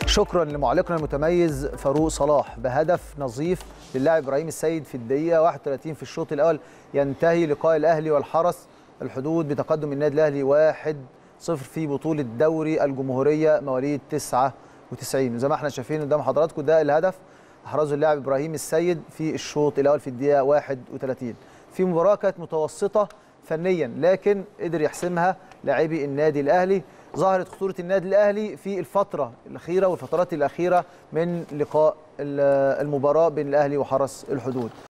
شكرا لمعلقنا المتميز فاروق صلاح بهدف نظيف للاعب ابراهيم السيد في الدقيقه 31 في الشوط الاول ينتهي لقاء الاهلي والحرس الحدود بتقدم النادي الاهلي 1 0 في بطوله دوري الجمهوريه مواليد 99 زي ما احنا شايفين قدام حضراتكم ده الهدف احرزه اللاعب ابراهيم السيد في الشوط الاول في الدقيقه 31 في مباراه كانت متوسطه فنيا لكن قدر يحسمها لاعبي النادي الاهلي ظهرت خطوره النادي الاهلي في الفتره الاخيره والفترات الاخيره من لقاء المباراه بين الاهلي وحرس الحدود